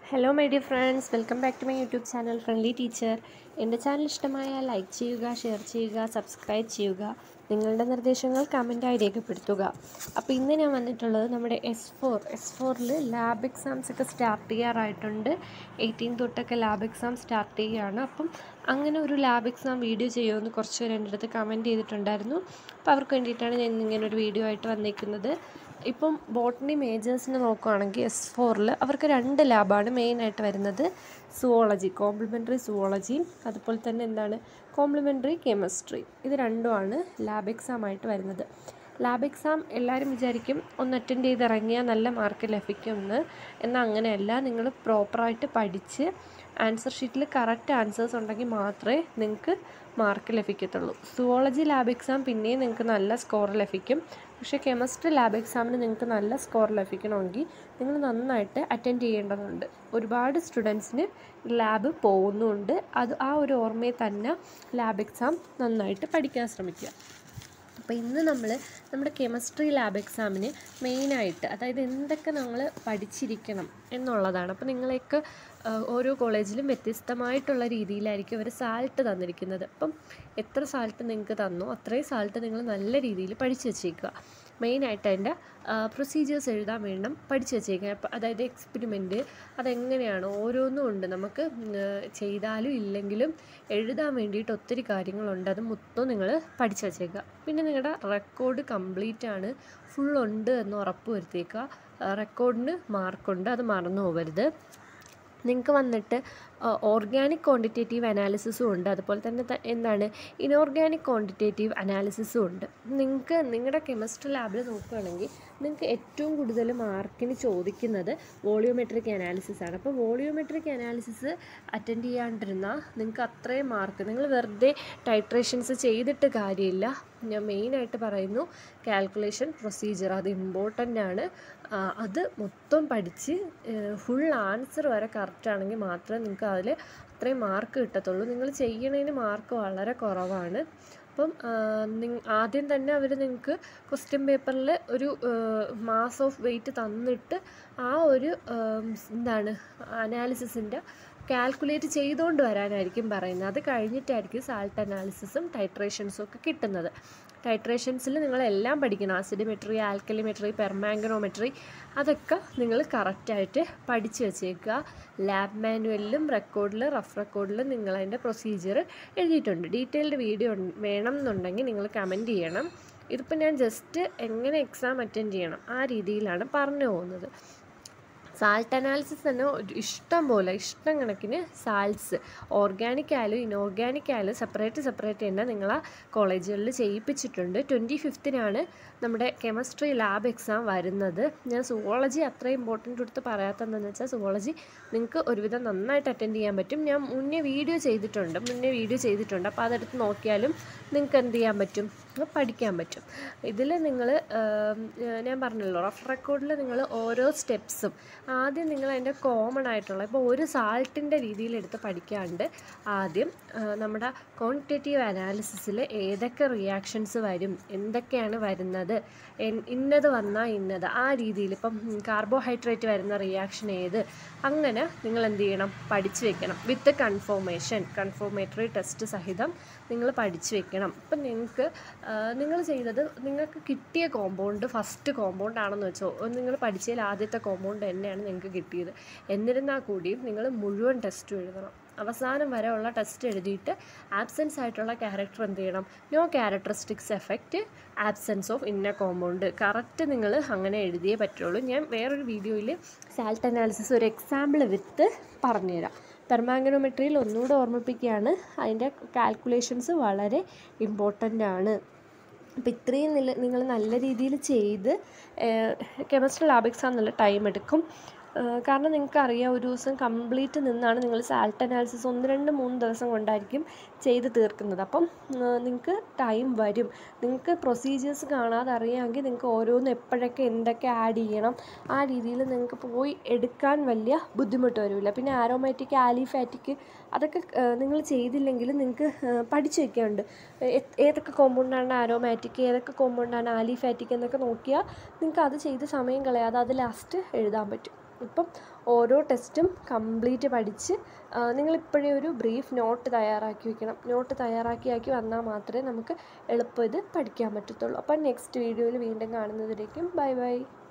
hello my dear friends welcome back to my YouTube channel friendly teacher എൻ്റെ channel ഇഷ്ടമായാൽ like ചെയ്യുക share ചെയ്യുക subscribe ചെയ്യുക നിങ്ങളുടെ നിർദ്ദേശങ്ങൾ കമൻറ്റായി രേഖപ്പെടുത്തുക അപ്പോൾ ഇന്ന് ഞാൻ വന്നിട്ടുള്ളത് നമ്മുടെ എസ് ഫോർ എസ് ഫോറിൽ ലാബ് എക്സാംസ് ഒക്കെ സ്റ്റാർട്ട് ചെയ്യാറായിട്ടുണ്ട് എയ്റ്റീൻ തൊട്ടൊക്കെ ലാബ് എക്സാം സ്റ്റാർട്ട് ചെയ്യുകയാണ് അപ്പം അങ്ങനെ ഒരു ലാബ് എക്സാം വീഡിയോ ചെയ്യുമെന്ന് കുറച്ച് പേര് എൻ്റെ അടുത്ത് കമൻറ്റ് ചെയ്തിട്ടുണ്ടായിരുന്നു അപ്പോൾ അവർക്ക് വേണ്ടിയിട്ടാണ് ഞാൻ ഇങ്ങനെ ഒരു വീഡിയോ ആയിട്ട് വന്നിരിക്കുന്നത് ഇപ്പം ബോട്ടണി മേജേഴ്സിന് നോക്കുകയാണെങ്കിൽ എസ് ഫോറിൽ അവർക്ക് രണ്ട് ലാബാണ് മെയിനായിട്ട് വരുന്നത് സുവോളജി കോംപ്ലിമെൻ്ററി സുവോളജി അതുപോലെ തന്നെ എന്താണ് കോംപ്ലിമെൻ്ററി കെമിസ്ട്രി ഇത് രണ്ടുമാണ് ലാബ് എക്സാം ആയിട്ട് വരുന്നത് ലാബ് എക്സാം എല്ലാവരും വിചാരിക്കും ഒന്ന് അറ്റൻഡ് ചെയ്ത് ഇറങ്ങിയാൽ നല്ല മാർക്ക് ലഭിക്കുമെന്ന് എന്നാൽ അങ്ങനെയല്ല നിങ്ങൾ പ്രോപ്പറായിട്ട് പഠിച്ച് ആൻസർ ഷീറ്റിൽ കറക്റ്റ് ആൻസേഴ്സ് ഉണ്ടെങ്കിൽ മാത്രമേ നിങ്ങൾക്ക് മാർക്ക് ലഭിക്കത്തുള്ളൂ സുവോളജി ലാബ് എക്സാം പിന്നെയും നിങ്ങൾക്ക് നല്ല സ്കോർ ലഭിക്കും പക്ഷേ കെമിസ്ട്രി ലാബ് എക്സാമിന് നിങ്ങൾക്ക് നല്ല സ്കോർ ലഭിക്കണമെങ്കിൽ നിങ്ങൾ നന്നായിട്ട് അറ്റൻഡ് ചെയ്യേണ്ടതുണ്ട് ഒരുപാട് സ്റ്റുഡൻസിന് ലാബ് പോകുന്നുണ്ട് അത് ആ ഒരു ഓർമ്മയിൽ തന്നെ ലാബ് എക്സാം നന്നായിട്ട് പഠിക്കാൻ ശ്രമിക്കുക അപ്പോൾ ഇന്ന് നമ്മൾ നമ്മുടെ കെമിസ്ട്രി ലാബ് എക്സാമിന് മെയിനായിട്ട് അതായത് എന്തൊക്കെ നമ്മൾ പഠിച്ചിരിക്കണം എന്നുള്ളതാണ് അപ്പോൾ നിങ്ങളെയൊക്കെ ഓരോ കോളേജിലും വ്യത്യസ്തമായിട്ടുള്ള രീതിയിലായിരിക്കും അവർ സാൾട്ട് തന്നിരിക്കുന്നത് അപ്പം എത്ര സാൾട്ട് നിങ്ങൾക്ക് തന്നോ അത്രയും സാൾട്ട് നിങ്ങൾ നല്ല രീതിയിൽ പഠിച്ചു വെച്ചേക്കുക മെയിനായിട്ട് അതിൻ്റെ പ്രൊസീജിയേഴ്സ് എഴുതാൻ വേണം പഠിച്ചു വെച്ചേക്കുക അപ്പം അതായത് എക്സ്പെരിമെൻറ്റ് അതെങ്ങനെയാണ് ഓരോന്നും ഉണ്ട് നമുക്ക് ചെയ്താലും ഇല്ലെങ്കിലും എഴുതാൻ വേണ്ടിയിട്ട് ഒത്തിരി കാര്യങ്ങളുണ്ട് അത് മൊത്തം നിങ്ങൾ പഠിച്ചു വെച്ചേക്കുക പിന്നെ നിങ്ങളുടെ റെക്കോർഡ് കംപ്ലീറ്റ് ആണ് ഫുൾ ഉണ്ട് എന്ന് ഉറപ്പ് വരുത്തിയേക്കുക റെക്കോർഡിന് മാർക്കുണ്ട് അത് മറന്നു പോകരുത് നിങ്ങൾക്ക് വന്നിട്ട് ഓർഗാനിക് ക്വാണ്ടിറ്റേറ്റീവ് അനാലിസിസും ഉണ്ട് അതുപോലെ തന്നെ എന്താണ് ഇനോർഗാനിക് ക്വാണ്ടിറ്റേറ്റീവ് അനാലിസിസും ഉണ്ട് നിങ്ങൾക്ക് നിങ്ങളുടെ കെമിസ്ട്രി ലാബിൽ നോക്കുകയാണെങ്കിൽ നിങ്ങൾക്ക് ഏറ്റവും കൂടുതൽ മാർക്കിന് ചോദിക്കുന്നത് വോളിയോമെട്രിക് അനാലിസിസ് ആണ് അപ്പോൾ വോളിയോമെട്രിക് അനാലിസിസ് അറ്റൻഡ് ചെയ്യാണ്ടിരുന്നാൽ നിങ്ങൾക്ക് അത്രയും മാർക്ക് നിങ്ങൾ വെറുതെ ടൈട്രേഷൻസ് ചെയ്തിട്ട് കാര്യമില്ല ഞാൻ മെയിനായിട്ട് പറയുന്നു കാൽക്കുലേഷൻ പ്രൊസീജിയർ അത് ഇമ്പോർട്ടൻ്റ് ആണ് അത് മൊത്തം പഠിച്ച് ഫുൾ ആൻസർ വരെ കറക്റ്റ് ആണെങ്കിൽ മാത്രമേ നിങ്ങൾക്ക് അതിൽ അത്രയും മാർക്ക് കിട്ടത്തുള്ളൂ നിങ്ങൾ ചെയ്യണതിന് മാർക്ക് വളരെ കുറവാണ് അപ്പം ആദ്യം തന്നെ അവർ നിങ്ങൾക്ക് ക്വസ്റ്റ്യൻ പേപ്പറിൽ ഒരു മാസ് ഓഫ് വെയിറ്റ് തന്നിട്ട് ആ ഒരു എന്താണ് അനാലിസിസിൻ്റെ കാൽക്കുലേറ്റ് ചെയ്തുകൊണ്ട് വരാനായിരിക്കും പറയുന്നത് അത് കഴിഞ്ഞിട്ടായിരിക്കും സാൾട്ട് അനാലിസിസും ടൈട്രേഷൻസും ഒക്കെ കിട്ടുന്നത് ടൈട്രേഷൻസിൽ നിങ്ങളെല്ലാം പഠിക്കണം ആസിഡിമെട്രി ആൽക്കലിമെട്രി പെർമാംഗനോമെട്രി അതൊക്കെ നിങ്ങൾ കറക്റ്റായിട്ട് പഠിച്ചു വെച്ചേക്കുക ലാബ് മാനുവലിലും റെക്കോർഡിലും റഫ് റെക്കോർഡിലും നിങ്ങളതിൻ്റെ പ്രൊസീജിയർ എഴുതിയിട്ടുണ്ട് ഡീറ്റെയിൽഡ് വീഡിയോ വേണം എന്നുണ്ടെങ്കിൽ നിങ്ങൾ കമൻറ്റ് ചെയ്യണം ഇതിപ്പോൾ ഞാൻ ജസ്റ്റ് എങ്ങനെ എക്സാം അറ്റൻഡ് ചെയ്യണം ആ രീതിയിലാണ് പറഞ്ഞു പോകുന്നത് സാൾട്ട് അനാലിസിസ് തന്നെ ഇഷ്ടം പോലെ ഇഷ്ടം കണക്കിന് സാൾട്സ് ഓർഗാനിക് ആയാലും ഇനോർഗാനിക് ആയാലും സെപ്പറേറ്റ് സെപ്പറേറ്റ് തന്നെ നിങ്ങൾ ആ കോളേജുകളിൽ ചെയ്യിപ്പിച്ചിട്ടുണ്ട് ട്വൻറ്റി ഫിഫ്തിനാണ് നമ്മുടെ കെമിസ്ട്രി ലാബ് എക്സാം വരുന്നത് ഞാൻ സുവോളജി അത്ര ഇമ്പോർട്ടൻ്റ് എടുത്ത് പറയാത്തതെന്ന് വെച്ചാൽ സുവോളജി നിങ്ങൾക്ക് ഒരുവിധം നന്നായിട്ട് അറ്റൻഡ് ചെയ്യാൻ പറ്റും ഞാൻ മുന്നേ വീഡിയോ ചെയ്തിട്ടുണ്ട് മുന്നേ വീഡിയോ ചെയ്തിട്ടുണ്ട് അപ്പോൾ അതെടുത്ത് നോക്കിയാലും നിങ്ങൾക്ക് എന്ത് ചെയ്യാൻ പറ്റും പഠിക്കാൻ പറ്റും ഇതിൽ നിങ്ങൾ ഞാൻ പറഞ്ഞല്ലോ റഫ് റെക്കോർഡിൽ നിങ്ങൾ ഓരോ സ്റ്റെപ്സും ആദ്യം നിങ്ങൾ അതിൻ്റെ കോമൺ ആയിട്ടുള്ള ഇപ്പോൾ ഒരു സാൾട്ടിൻ്റെ രീതിയിലെടുത്ത് പഠിക്കാണ്ട് ആദ്യം നമ്മുടെ ക്വാണ്ടിറ്റേറ്റീവ് അനാലിസിസിൽ ഏതൊക്കെ റിയാക്ഷൻസ് വരും എന്തൊക്കെയാണ് വരുന്നത് ഇന്നത് വന്നാൽ ഇന്നത് ആ രീതിയിൽ ഇപ്പം കാർബോഹൈഡ്രേറ്റ് വരുന്ന റിയാക്ഷൻ ഏത് അങ്ങനെ നിങ്ങൾ എന്ത് ചെയ്യണം പഠിച്ചു വെക്കണം വിത്ത് കൺഫോമേഷൻ കൺഫോമേറ്ററി ടെസ്റ്റ് സഹിതം നിങ്ങൾ പഠിച്ചു വെക്കണം ഇപ്പം നിങ്ങൾക്ക് നിങ്ങൾ ചെയ്തത് നിങ്ങൾക്ക് കിട്ടിയ കോമ്പൗണ്ട് ഫസ്റ്റ് കോമ്പൗണ്ട് ആണെന്ന് വെച്ചോ നിങ്ങൾ പഠിച്ചതിൽ ആദ്യത്തെ കോമ്പൗണ്ട് തന്നെയാണ് നിങ്ങൾക്ക് കിട്ടിയത് എന്നിരുന്നാൽ കൂടിയും നിങ്ങൾ മുഴുവൻ ടെസ്റ്റ് എഴുതണം അവസാനം വരെ ഉള്ള ടെസ്റ്റ് എഴുതിയിട്ട് ആബ്സെൻസ് ആയിട്ടുള്ള ക്യാരക്ടർ എന്ത് ചെയ്യണം no characteristics effect absence of ഇന്ന കോമ്പൗണ്ട് കറക്റ്റ് നിങ്ങൾ അങ്ങനെ എഴുതിയേ പറ്റുള്ളൂ ഞാൻ വേറൊരു വീഡിയോയിൽ സാൽട്ട് അനാലിസിസ് ഒരു എക്സാമ്പിൾ വിത്ത് പറഞ്ഞുതരാം പെർമാംഗനോമെട്രിയിൽ ഒന്നുകൂടെ ഓർമ്മിപ്പിക്കുകയാണ് അതിൻ്റെ കാൽക്കുലേഷൻസ് വളരെ ഇമ്പോർട്ടൻ്റ് ആണ് അപ്പോൾ ഇത്രയും നിങ്ങൾ നല്ല രീതിയിൽ ചെയ്ത് കെമിസ്ട്രി ലാബ് എക്സാം നല്ല ടൈം എടുക്കും കാരണം നിങ്ങൾക്കറിയാം ഒരു ദിവസം കംപ്ലീറ്റ് നിന്നാണ് നിങ്ങൾ സാൽട്ട് അനാലിസിസ് ഒന്ന് രണ്ട് മൂന്ന് ദിവസം കൊണ്ടായിരിക്കും ചെയ്ത് തീർക്കുന്നത് അപ്പം നിങ്ങൾക്ക് ടൈം വരും നിങ്ങൾക്ക് പ്രൊസീജിയേഴ്സ് കാണാതെ അറിയാമെങ്കിൽ നിങ്ങൾക്ക് ഓരോന്ന് എപ്പോഴൊക്കെ എന്തൊക്കെ ആഡ് ചെയ്യണം ആ രീതിയിൽ നിങ്ങൾക്ക് പോയി എടുക്കാൻ വലിയ ബുദ്ധിമുട്ട് വരില്ല പിന്നെ ആരോമാറ്റിക് ആലിഫാറ്റിക് അതൊക്കെ നിങ്ങൾ ചെയ്തില്ലെങ്കിൽ നിങ്ങൾക്ക് പഠിച്ചു വെക്കാനുണ്ട് ഏതൊക്കെ കോമ്പൗണ്ടാണ് ആരോമാറ്റിക് ഏതൊക്കെ കോമ്പൗണ്ടാണ് ആലിഫാറ്റിക് എന്നൊക്കെ നോക്കിയാൽ നിങ്ങൾക്ക് അത് ചെയ്ത് സമയം കളയാതെ അത് ലാസ്റ്റ് എഴുതാൻ പറ്റും ഇപ്പം ഓരോ ടെസ്റ്റും കംപ്ലീറ്റ് പഠിച്ച് നിങ്ങളിപ്പോഴേ ഒരു ബ്രീഫ് നോട്ട് തയ്യാറാക്കി വെക്കണം നോട്ട് തയ്യാറാക്കി ആക്കി വന്നാൽ മാത്രമേ നമുക്ക് എളുപ്പം ഇത് പഠിക്കാൻ പറ്റത്തുള്ളൂ അപ്പം നെക്സ്റ്റ് വീഡിയോയിൽ വീണ്ടും കാണുന്നതിലേക്കും ബൈ ബൈ